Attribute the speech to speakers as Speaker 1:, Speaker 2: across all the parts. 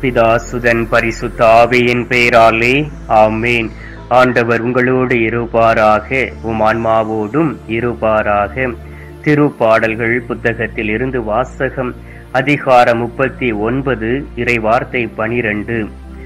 Speaker 1: பிதாசுதன் பரிசுத்த ஆவியின் பெயராலே ஆமேன் ஆண்டவர் உங்களோடு இருப்பாராக உம் ஆன்மாவோடும் இருப்பாராக திருப்பாடல்கள் புத்தகத்தில் இருந்து வாசகம் அதிகாரம் முப்பத்தி ஒன்பது இறை வார்த்தை பனிரெண்டு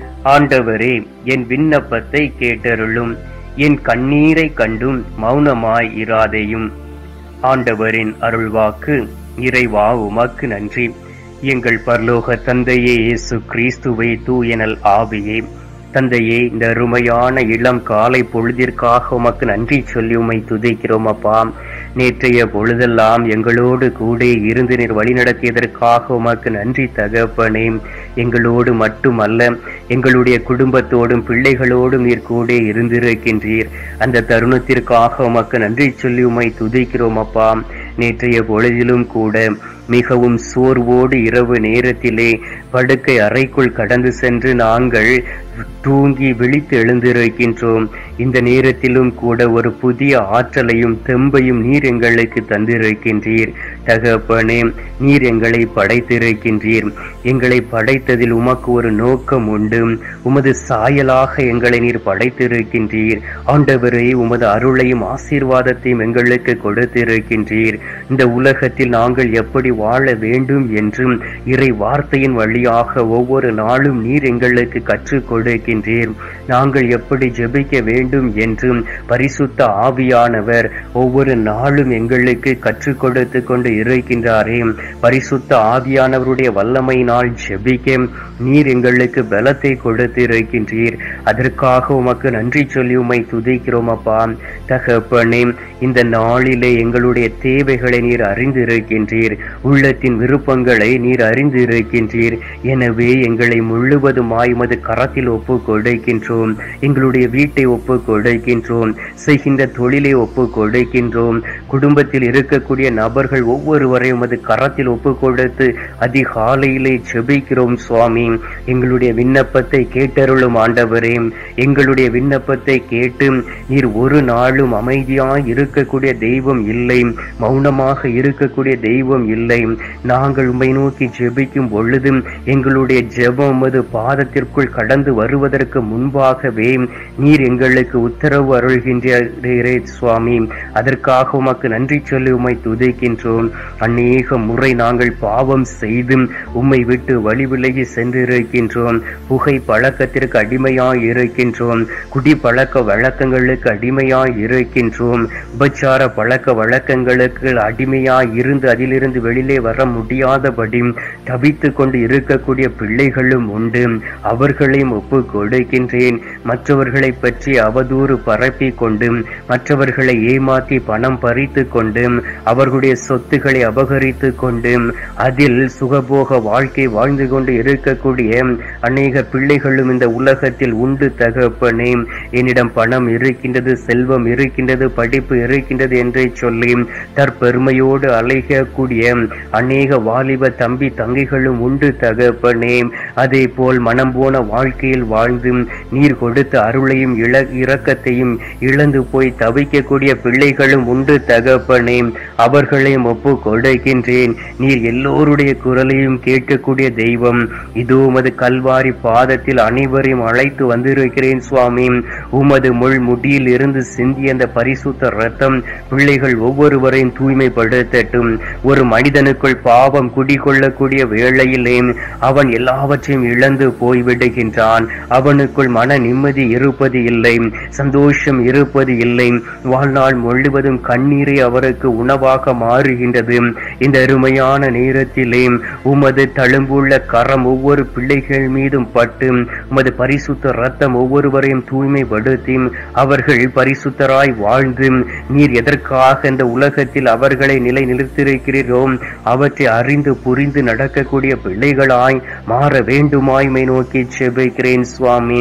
Speaker 1: ஆண்டவரே என் விண்ணப்பத்தை கேட்டருளும் என் கண்ணீரை கண்டும் மௌனமாய் இராதேயும் ஆண்டவரின் அருள்வாக்கு இறைவா உமக்கு நன்றி எங்கள் பரலோக தந்தையே இயேசு கிறிஸ்துவை தூயனல் ஆவியே தந்தையே இந்த அருமையான இளம் காலை பொழுதிற்காக உமக்கு நன்றி சொல்லி உமை துதிக்கிறோம் அப்பா நேற்றைய பொழுதெல்லாம் எங்களோடு கூட இருந்து நீர் வழிநடத்தியதற்காக உமக்கு நன்றி தகப்பனே எங்களோடு மட்டுமல்ல எங்களுடைய குடும்பத்தோடும் பிள்ளைகளோடும் நீர் கூட இருந்திருக்கின்றீர் அந்த தருணத்திற்காக உமக்கு நன்றி சொல்லி உமை துதிக்கிறோம் அப்பா நேற்றைய பொழுதிலும் கூட மிகவும் சோர்வோடு இரவு நேரத்திலே படுக்கை அறைக்குள் கடந்து சென்று நாங்கள் தூங்கி விழித்து எழுந்திருக்கின்றோம் இந்த நேரத்திலும் கூட ஒரு புதிய ஆற்றலையும் தெம்பையும் நீர் எங்களுக்கு தந்திருக்கின்றீர் தகப்பனே நீர் எங்களை படைத்திருக்கின்றீர் எங்களை படைத்ததில் உமக்கு ஒரு நோக்கம் உண்டு உமது சாயலாக எங்களை நீர் படைத்திருக்கின்றீர் ஆண்டவரே உமது அருளையும் ஆசீர்வாதத்தையும் எங்களுக்கு கொடுத்திருக்கின்றீர் இந்த உலகத்தில் நாங்கள் எப்படி வாழ வேண்டும் என்றும் இறை வார்த்தையின் வழியாக ஒவ்வொரு நாளும் நீர் எங்களுக்கு கற்றுக் கொடுக்கின்றீர் நாங்கள் எப்படி ஜெபிக்க வேண்டும் என்றும் பரிசுத்த ஆவியானவர் ஒவ்வொரு நாளும் எங்களுக்கு கற்றுக் கொடுத்து கொண்டு இருக்கின்றாரே பரிசுத்த ஆவியானவருடைய வல்லமையினால் ஜெபிக்க நீர் எங்களுக்கு பலத்தை கொடுத்து இருக்கின்றீர் அதற்காக உமக்கு நன்றி சொல்லி உமை துதிக்கிறோம் அப்பா தகப்பனே இந்த நாளிலே எங்களுடைய தேவைகளை நீர் அறிந்திருக்கின்றீர் உள்ளத்தின் விருப்பங்களை நீர் அறிந்திருக்கின்றீர் எனவே எங்களை முழுவதுமாய் உமது கரத்தில் ஒப்பு கொடுக்கின்றோம் எங்களுடைய வீட்டை ஒப்பு கொடுக்கின்றோம் செய்கின்ற தொழிலை ஒப்பு கொடுக்கின்றோம் குடும்பத்தில் இருக்கக்கூடிய நபர்கள் ஒவ்வொருவரையும் உமது கரத்தில் ஒப்பு கொடுத்து அதிகாலையிலே செபிக்கிறோம் சுவாமி எங்களுடைய விண்ணப்பத்தை கேட்டருளும் ஆண்டவரே எங்களுடைய விண்ணப்பத்தை கேட்டு நீர் ஒரு நாளும் அமைதியாய் இருக்கக்கூடிய தெய்வம் இல்லை மௌனமாக இருக்கக்கூடிய தெய்வம் இல்லை நாங்கள் உம்மை நோக்கி ஜெபிக்கும் பொழுது எங்களுடைய ஜெபம் உமது பாதத்திற்குள் கடந்து வருவதற்கு முன்பாகவே நீர் எங்களுக்கு உத்தரவு அருள்கின்றீரே சுவாமி அதற்காக உமக்கு நன்றி சொல்லி உம்மை துதிக்கின்றோம் அநேக முறை நாங்கள் பாவம் செய்து உம்மை விட்டு வழி விலகி சென்றிருக்கின்றோம் புகை பழக்கத்திற்கு அடிமையாய் இருக்கின்றோம் குடி பழக்க வழக்கங்களுக்கு அடிமையாய் இருக்கின்றோம் உபச்சார பழக்க வழக்கங்களுக்கு அடிமையாய் இருந்து அதிலிருந்து வெளியிலே வர முடியாதபடி தவித்து கொண்டு இருக்கக்கூடிய பிள்ளைகளும் உண்டு அவர்களையும் ஒப்பு கொடுக்கின்றேன் மற்றவர்களை பற்றி அவதூறு பரப்பி கொண்டு மற்றவர்களை ஏமாற்றி பணம் பறித்து கொண்டு அவர்களுடைய சொத்துக்களை அபகரித்து கொண்டு அதில் சுகபோக வாழ்க்கை வாழ்ந்து கொண்டு இருக்கக்கூடிய அநேக பிள்ளைகளும் இந்த உலகத்தில் உண்டு தகப்பனே என்னிடம் பணம் இருக்கின்றது செல்வம் இருக்கின்றது படிப்பு இருக்கின்றது என்றே சொல்லி தற்பெருமையோடு அலைகக்கூடிய அநேக வாலிப தம்பி தங்கைகளும் உண்டு தகப்பனே அதே போல் மனம் போன வாழ்க்கையில் வாழ்ந்து நீர் கொடுத்த அருளையும் இழ இரக்கத்தையும் இழந்து போய் தவிக்கக்கூடிய பிள்ளைகளும் உண்டு தகப்பனே அவர்களையும் ஒப்பு கொடுக்கின்றேன் நீர் எல்லோருடைய குரலையும் கேட்கக்கூடிய தெய்வம் இதோ உமது கல்வாரி பாதத்தில் அனைவரையும் அழைத்து வந்திருக்கிறேன் சுவாமி உமது முள் முடியில் இருந்து சிந்திய அந்த பரிசுத்த ரத்தம் பிள்ளைகள் ஒவ்வொருவரையும் தூய்மைப்படுத்தட்டும் ஒரு மனிதனுக்குள் பாவம் குடிகொள்ளக்கூடிய வேளையிலே அவன் எல்லாவற்றையும் இழந்து போய்விடுகின்றான் அவனுக்குள் மன நிம்மதி இருப்பது இல்லை சந்தோஷம் இருப்பது இல்லை வாழ்நாள் முழுவதும் கண்ணீரை அவருக்கு உணவாக மாறுகின்றது இந்த அருமையான நேரத்திலே உமது தழும்புள்ள கரம் ஒவ்வொரு பிள்ளைகள் மீதும் பட்டு உமது பரிசுத்த ரத்தம் ஒவ்வொருவரையும் தூய்மைப்படுத்தி அவர்கள் பரிசுத்தராய் வாழ்ந்து நீர் எதற்காக இந்த உலகத்தில் அவர்களை நிலை நிறுத்திருக்கிறீரோ அவற்றை அறிந்து புரிந்து நடக்கக்கூடிய பிள்ளைகளாய் மாற வேண்டுமாய்மை நோக்கி செபிக்கிறேன் சுவாமி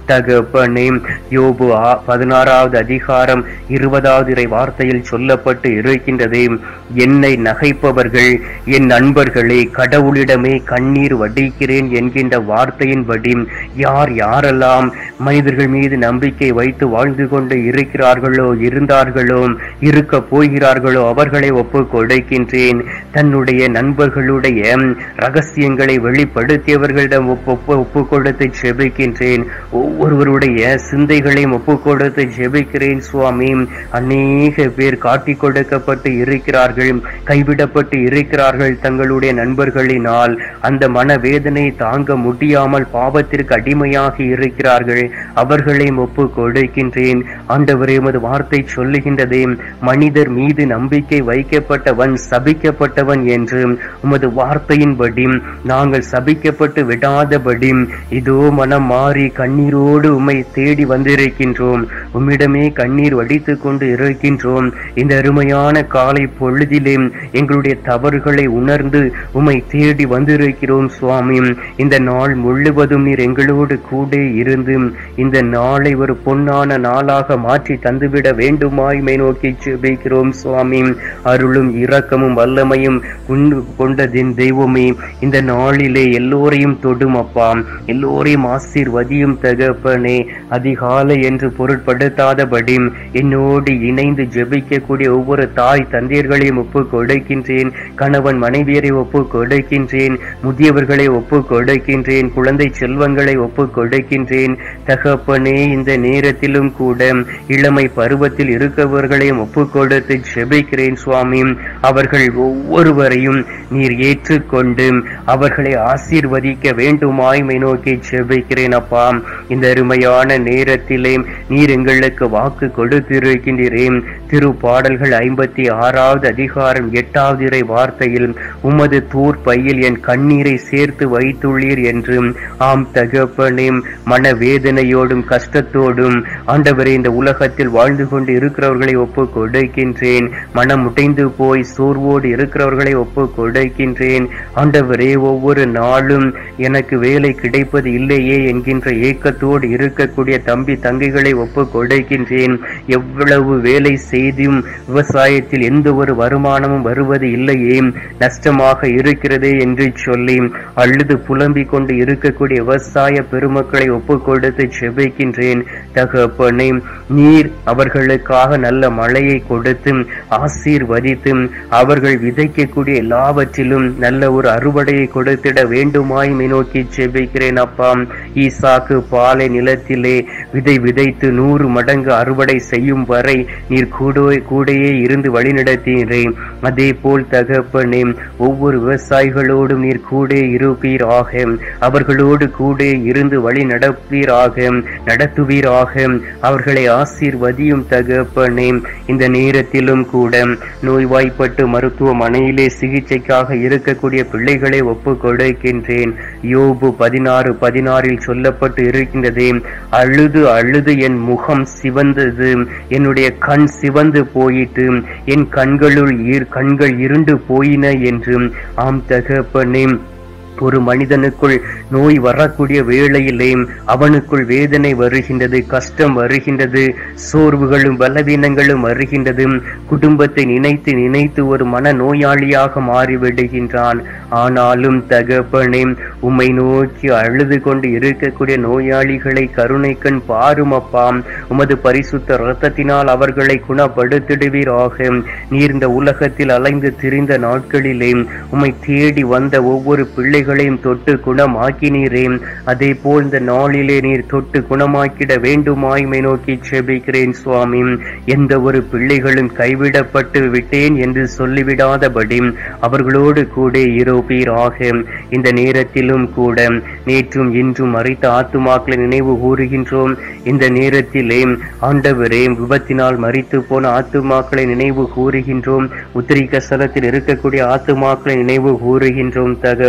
Speaker 1: தகப்பனே யோபு ஆ- பதினாறாவது அதிகாரம் இருபதாவது இறை வார்த்தையில் சொல்லப்பட்டு இருக்கின்றது என்னை நகைப்பவர்கள் என் நண்பர்களே கடவுளிடமே கண்ணீர் வடிக்கிறேன் என்கின்ற வார்த்தையின்படி யார் யாரெல்லாம் மனிதர்கள் மீது நம்பிக்கை வைத்து வாழ்ந்து கொண்டு இருக்கிறார்களோ இருந்தார்களோ இருக்க போகிறார்களோ அவர்களை ஒப்பு கொடுக்கின்றேன் தன்னுடைய நண்பர்களுடைய ரகசியங்களை வெளிப்படுத்தியவர்களிடம் ஒப்பு ஒப்பு- ஒப்பு கொடுத்து ஜெபிக்கின்றேன் ஒவ்வொருவருடைய சிந்தைகளையும் ஒப்பு கொடுத்து ஜெபிக்கிறேன் சுவாமி அநேக பேர் காட்டிக் கொடுக்கப்பட்டு இருக்கிறார்கள் கைவிடப்பட்டு இருக்கிறார்கள் தங்களுடைய நண்பர்களினால் அந்த மனவேதனை தாங்க முடியாமல் பாவத்திற்கு அடிமையாகி இருக்கிறார்கள் அவர்களையும் ஒப்பு கொடுக்கின்றேன் ஆண்டவரே உமது வார்த்தை சொல்லுகின்றதே மனிதர் மீது நம்பிக்கை வைக்கப்பட்டவன் சபிக்கப்பட்டவன் என்று உமது வார்த்தையின்படி நாங்கள் சபிக்கப்பட்டு விடாதபடி இதோ மனம் மாறி கண்ணீரோடு உம்மை தேடி வந்திருக்கின்றோம் உம்மிடமே கண்ணீர் வடித்துக் கொண்டு இருக்கின்றோம் இந்த அருமையான காலை பொழுதிலே எங்களுடைய தவறுகளை உணர்ந்து உம்மை தேடி வந்திருக்கிறோம் சுவாமி இந்த நாள் முழுவதும் நீர் எங்களோடு கூட இருந்து இந்த நாளை ஒரு பொன்னான நாளாக மாற்றி தந்துவிட வேண்டுமாய்மை நோக்கி ஜெபிக்கிறோம் சுவாமி அருளும் இரக்கமும் வல்லமையும் கொண்டு கொண்டதின் தெய்வமே இந்த நாளிலே எல்லோரையும் தொடும் அப்பா எல்லோரையும் ஆசீர்வதியும் தகப்பனே அதிகாலை என்று பொருட்படுத்தாதபடி என்னோடு இணைந்து ஜெபிக்கக்கூடிய ஒவ்வொரு தாய் தந்தையர்களையும் ஒப்பு கொடுக்கின்றேன் கணவன் மனைவியரை ஒப்பு கொடுக்கின்றேன் முதியவர்களை ஒப்பு கொடுக்கின்றேன் குழந்தை செல்வங்களை ஒப்பு கொடுக்கின்றேன் தகப்பனே இந்த நேரத்திலும் கூட இளமை பருவத்தில் இருக்கவர்களையும் ஒப்பு கொடுத்து ஜெபிக்கிறேன் சுவாமி அவர்கள் ஒவ்வொருவரையும் நீர் ஏற்றுக்கொண்டு அவர்களை ஆசீர்வதிக்க வேண்டுமாய்மை நோக்கி ஜெபிக்கிறேன் அப்பா இந்த அருமையான நேரத்திலே நீர் எங்களுக்கு வாக்கு கொடுத்திருக்கின்றேன் திரு பாடல்கள் ஐம்பத்தி ஆறாவது அதிகாரம் எட்டாவது இறை வார்த்தையில் உமது தூர் பையில் என் கண்ணீரை சேர்த்து வைத்துள்ளீர் என்று ஆம் தகப்பனே மனவேதனையோடும் கஷ்டத்தோடும் ஆண்டவரே இந்த உலகத்தில் வாழ்ந்து கொண்டு இருக்கிறவர்களை ஒப்பு கொடுக்கின்றேன் மனம் உடைந்து போய் சோர்வோடு இருக்கிறவர்களை ஒப்பு கொடுக்கின்றேன் ஆண்டவரே ஒவ்வொரு நாளும் எனக்கு வேலை கிடைப்பது இல்லையே என்கின்ற ஏக்கத்தோடு இருக்கக்கூடிய தம்பி தங்கைகளை ஒப்பு கொடுக்கின்றேன் எவ்வளவு வேலை செய்தும் விவசாயத்தில் எந்த ஒரு வருமானமும் வருவது இல்லையே நஷ்டமாக இருக்கிறதே என்று சொல்லி அழுது புலம்பிக் கொண்டு இருக்கக்கூடிய விவசாய பெருமக்களை ஒப்பு கொடுத்து செபிக்கின்றேன் தகப்பனே நீர் அவர்களுக்காக நல்ல மழையை கொடுத்து ஆசீர்வதித்து அவர்கள் விதைக்கக்கூடிய எல்லாவற்றிலும் நல்ல ஒரு அறுவடையை கொடுத்திட வேண்டுமாய் நோக்கி செபிக்கிறேன் அப்பா ஈசாக்கு பாலை நிலத்திலே விதை விதைத்து நூறு மடங்கு அறுவடை செய்யும் வரை நீர் கூட கூடையே இருந்து வழிநடத்தினேன் அதே போல் தகப்பனே ஒவ்வொரு விவசாயிகளோடும் நீர் கூட இருப்பீராக அவர்களோடு கூட இருந்து வழி நடப்பீராக நடத்துவீராக அவர்களை ஆசீர்வதியும் தகப்பனே இந்த நேரத்திலும் கூட நோய்வாய்ப்பட்டு மருத்துவமனையிலே சிகிச்சைக்காக இருக்கக்கூடிய பிள்ளைகளை ஒப்பு கொடுக்கின்றேன் யோபு பதினாறு பதினாறில் சொல்லப்பட்டு இருக்கின்றதே அழுது அழுது என் முகம் சிவந்தது என்னுடைய கண் சிவந்து போயிட்டு என் கண்களுள் இர்- கண்கள் இருண்டு போயின என்று ஆம் தகப்பனே ஒரு மனிதனுக்குள் நோய் வரக்கூடிய வேளையிலே அவனுக்குள் வேதனை வருகின்றது கஷ்டம் வருகின்றது சோர்வுகளும் பலவீனங்களும் வருகின்றது குடும்பத்தை நினைத்து நினைத்து ஒரு மன நோயாளியாக மாறிவிடுகின்றான் ஆனாலும் தகப்பனே உம்மை நோக்கி அழுது கொண்டு இருக்கக்கூடிய நோயாளிகளை கருணை கண் பாரும் அப்பா உமது பரிசுத்த இரத்தத்தினால் அவர்களை குணப்படுத்திடுவீராக நீர் இந்த உலகத்தில் அலைந்து திரிந்த நாட்களிலே உம்மை தேடி வந்த ஒவ்வொரு பிள்ளைகளையும் தொட்டு குணமாக்கினீரே அதே போல் இந்த நாளிலே நீர் தொட்டு குணமாக்கிட வேண்டுமாய்மை நோக்கி செபிக்கிறேன் சுவாமி எந்த ஒரு பிள்ளைகளும் கைவிடப்பட்டு விட்டேன் என்று சொல்லிவிடாதபடி அவர்களோடு கூட இருப்பீராக இந்த நேரத்திலும் கூட நேற்றும் இன்றும் மறைத்த ஆத்துமாக்களை நினைவு கூறுகின்றோம் இந்த நேரத்திலே ஆண்டவரே விபத்தினால் மறித்து போன ஆத்துமாக்களை நினைவு கூறுகின்றோம் உத்திரிக்க ஸ்தலத்தில் இருக்கக்கூடிய ஆத்துமாக்களை நினைவு கூறுகின்றோம் தகப்பனே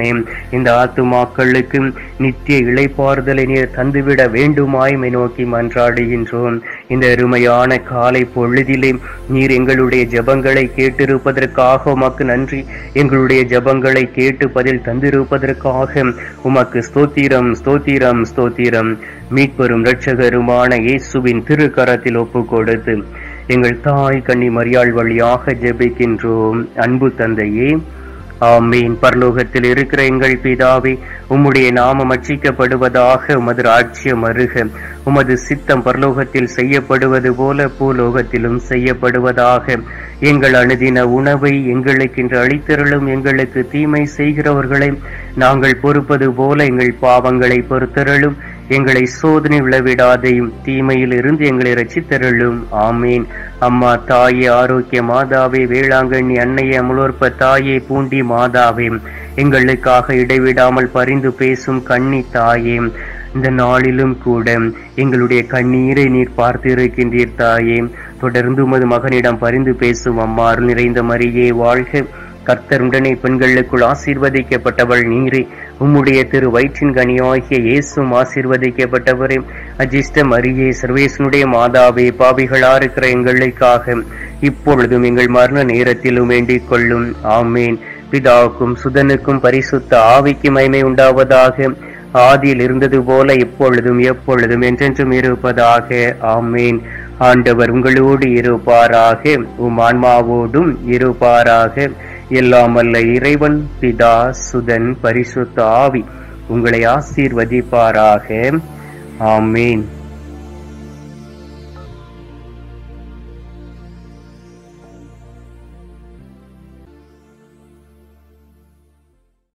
Speaker 1: தகப்பனே இந்த ஆத்துமாக்களுக்கு நித்திய இளைப்பாறுதலை நீர் தந்துவிட வேண்டுமாய்மை நோக்கி மன்றாடுகின்றோம் இந்த அருமையான காலை பொழுதிலே நீர் எங்களுடைய ஜெபங்களை கேட்டிருப்பதற்காக உமக்கு நன்றி எங்களுடைய ஜெபங்களை கேட்டு பதில் தந்திருப்பதற்காக உமக்கு ஸ்தோத்திரம் ஸ்தோத்திரம் ஸ்தோத்திரம் மீட்பெரும் இரட்சகருமான இயேசுவின் திருக்கரத்தில் ஒப்பு கொடுத்து எங்கள் தாய் கன்னி மரியாள் வழியாக ஜெபிக்கின்றோம் அன்பு தந்தையே ஆமீன் பரலோகத்தில் இருக்கிற எங்கள் பிதாவே உம்முடைய நாமம் அச்சிக்கப்படுவதாக உமது ராஜ்யம் அருக உமது சித்தம் பரலோகத்தில் செய்யப்படுவது போல பூலோகத்திலும் செய்யப்படுவதாக எங்கள் அனுதின உணவை எங்களுக்கு இன்று அளித்தருளும் எங்களுக்கு தீமை செய்கிறவர்களை நாங்கள் பொறுப்பது போல எங்கள் பாவங்களை பொறுத்தருளும் எங்களை சோதனை விழவிடாதையும் தீமையில் இருந்து எங்களை ரசித்தருளும் ஆமீன் அம்மா தாயே ஆரோக்கிய மாதாவே வேளாங்கண்ணி அன்னையே அமுலோற்ப தாயே பூண்டி மாதாவே எங்களுக்காக இடைவிடாமல் பரிந்து பேசும் கண்ணி தாயே இந்த நாளிலும் கூட எங்களுடைய கண்ணீரை நீர் பார்த்து இருக்கின்றீர் தாயே தொடர்ந்து உமது மகனிடம் பரிந்து பேசும் அம்மா அருள் நிறைந்த மரியே வாழ்க கர்த்தர் உடனே பெண்களுக்குள் ஆசீர்வதிக்கப்பட்டவள் நீரே உம்முடைய திரு வயிற்றின் கனியாகிய இயேசும் ஆசீர்வதிக்கப்பட்டவரே அஜிஷ்ட மரியே சர்வேசனுடைய மாதாவே பாவிகளா இருக்கிற எங்களுக்காக இப்பொழுதும் எங்கள் மரண நேரத்திலும் வேண்டிக் கொள்ளும் ஆமேன் பிதாவுக்கும் சுதனுக்கும் பரிசுத்த ஆவிக்கு மகிமை உண்டாவதாக ஆதியில் இருந்தது போல இப்பொழுதும் எப்பொழுதும் என்றென்றும் இருப்பதாக ஆமேன் ஆண்டவர் உங்களோடு இருப்பாராக உம் ஆன்மாவோடும் இருப்பாராக எல்லாம் வல்ல இறைவன் பிதா சுதன் பரிசுத்த ஆவி உங்களை ஆசீர்வதிப்பாராக ஆமேன்